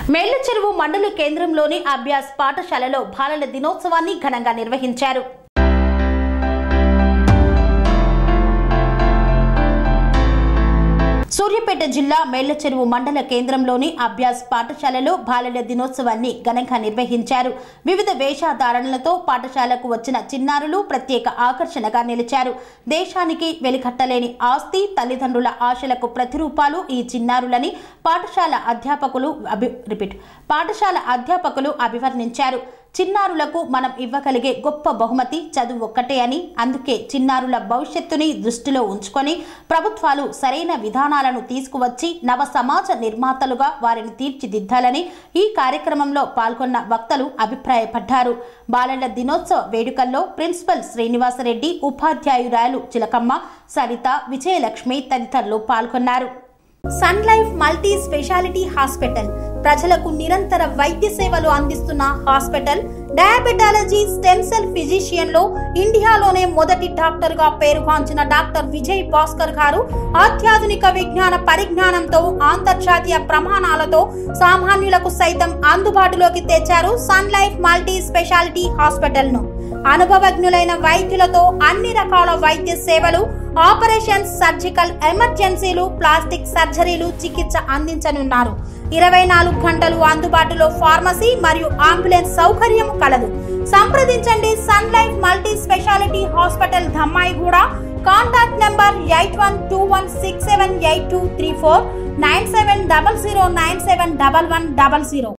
మేళ్ల చెరువు మండల కేంద్రంలోని అభ్యాస్ పాఠశాలలో బాలల దినోత్సవాన్ని ఘనంగా నిర్వహించారు సూర్యాపేట జిల్లా మేళ్ల చెరువు మండల కేంద్రంలోని అభ్యాస్ పాఠశాలలో బాలల దినోత్సవాన్ని ఘనంగా నిర్వహించారు వివిధ వేషధారణలతో పాఠశాలకు వచ్చిన చిన్నారులు ప్రత్యేక ఆకర్షణగా నిలిచారు దేశానికి వెలికట్టలేని ఆస్తి తల్లిదండ్రుల ఆశలకు ప్రతిరూపాలు ఈ చిన్నారులని పాఠశాల అధ్యాపకులు అభి రిపీట్ పాఠశాల అధ్యాపకులు అభివర్ణించారు చిన్నారులకు మనం ఇవ్వగలిగే గొప్ప బహుమతి చదువు ఒక్కటే అని అందుకే చిన్నారుల భవిష్యత్తుని దృష్టిలో ఉంచుకొని ప్రభుత్వాలు సరైన విధానాలను తీసుకువచ్చి నవ సమాజ నిర్మాతలుగా వారిని తీర్చిదిద్దాలని ఈ కార్యక్రమంలో పాల్గొన్న వక్తలు అభిప్రాయపడ్డారు బాలల దినోత్సవ వేడుకల్లో ప్రిన్సిపల్ శ్రీనివాసరెడ్డి ఉపాధ్యాయురాలు చిలకమ్మ సరిత విజయలక్ష్మి తదితరులు పాల్గొన్నారు Sun Life multi speciality hospital ప్రజలకు నిరంతర వైద్య సేవలు అందిస్తున్న hospital diabetology stem cell physician లో ఇండియాలోనే మొదటి డాక్టర్ గా పేరుగాంచిన డాక్టర్ విజయ్ భాస్కర్ గారు అత్యాధునిక విజ్ఞాన పరిజ్ఞానంతో అంతర్జాతీయ ప్రమాణాలతో సామాన్యులకు సైతం అందుబాటులోకి తెచ్చారు Sun Life multi speciality hospital ను అనుభవజ్ఞులైన వైద్యులతో అన్ని రకాల వైద్య సేవలు ఆపరేషన్స్ సర్జికల్ ఎమర్జెన్సీలు ప్లాస్టిక్ సర్జరీలు చికిత్స అందించనున్నారు ఇరవై నాలుగు గంటలు అందుబాటులో ఫార్మసీ మరియు అంబులెన్స్ సౌకర్యం కలదు సంప్రదించండి Sun Life multi speciality hospital Dammaiguda contact number eight one two one six seven eight two three four nine seven double zero nine seven double one double zero